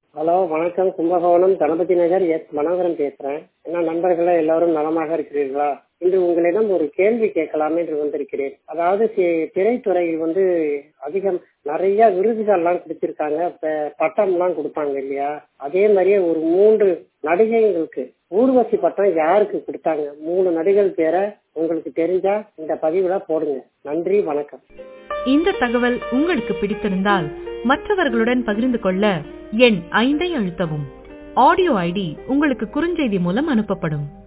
hello வணக்கம் Kumbakonam Ganapathi Nagar S Manoharan பேசுறேன் என்ன நண்பர்களே எல்லாரும் நலமாக இருக்கிறீர்களா இன்று உங்களிடம் ஒரு கேள்வி கேட்கலாமே என்று வந்திருக்கிறேன் அதாவது தி- திரைத்துறையில் வந்து அதிகம் நிறைய விருதுகள்லாம் கொடுத்திருக்காங்க ப- பட்டம்லாம் கொடுப்பாங்க இல்லையா அதே மாதிரியே ஒரு மூன்று நடிகைகளுக்கு ஊர்வசி பட்டம் யாருக்கு கொடுத்தாங்க மூணு நடிகர் பேரை உங்களுக்கு தெரிஞ்சா இந்த பதிவுல போடுங்க நன்றி வணக்கம் இந்த தகவல் உங்களுக்கு பிடித்திருந்தால் மற்றவர்களுடன் பகிர்ந்து கொள்ள எண் ஐந்தை அழுத்தவும் ஆடியோ ஐடி உங்களுக்கு குறுஞ்செய்தி மூலம் அனுப்பப்படும்